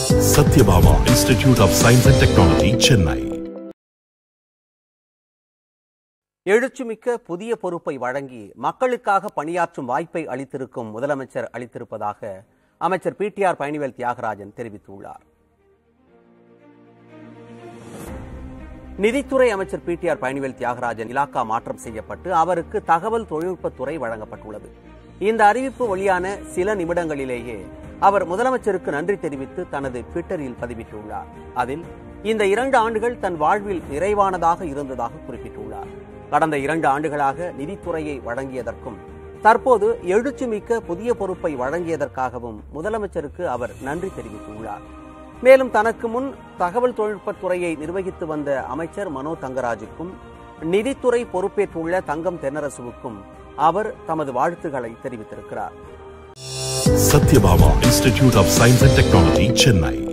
Satyabama Institute of Science and Technology, Chennai. எழுச்சிமிக்க புதிய பொறுப்பை வழங்கி மக்களுக்காக பணியாற்றும் வாய்ப்பை அளித்திருக்கும் முதலமைச்சர் அளித்திருப்பதாக அமைச்சர் பிடிஆர் பழனிவேல் தியாகராஜன் தெரிவித்துள்ளார் நிதித்துறை அமைச்சர் பிடிஆர் பழனிவேல் தியாகராஜன் இலாக்கா மாற்றம் செய்யப்பட்டு அவருக்கு தகவல் தொழில்நுட்பத்துறை வழங்கப்பட்டுள்ளது இந்த அறிவிப்பு வெளியான சில நிமிடங்களிலேயே அவர் முதலமைச்சருக்கு நன்றி தெரிவித்து தனது ட்விட்டரில் பதிவிட்டுள்ளார் அதில் இந்த இரண்டு ஆண்டுகள் தன் வாழ்வில் நிறைவானதாக இருந்ததாக குறிப்பிட்டுள்ளார் கடந்த இரண்டு ஆண்டுகளாக நிதித்துறையை வழங்கியதற்கும் தற்போது எழுச்சிமிக்க புதிய பொறுப்பை வழங்கியதற்காகவும் முதலமைச்சருக்கு அவர் நன்றி தெரிவித்துள்ளார் மேலும் தனக்கு முன் தகவல் தொழில்நுட்பத் துறையை நிர்வகித்து வந்த அமைச்சர் மனோ தங்கராஜுக்கும் நிதித்துறை பொறுப்பேற்றுள்ள தங்கம் தென்னரசுவுக்கும் அவர் தமது வாழ்த்துக்களை தெரிவித்திருக்கிறார் Satyabama Institute of Science and Technology, Chennai.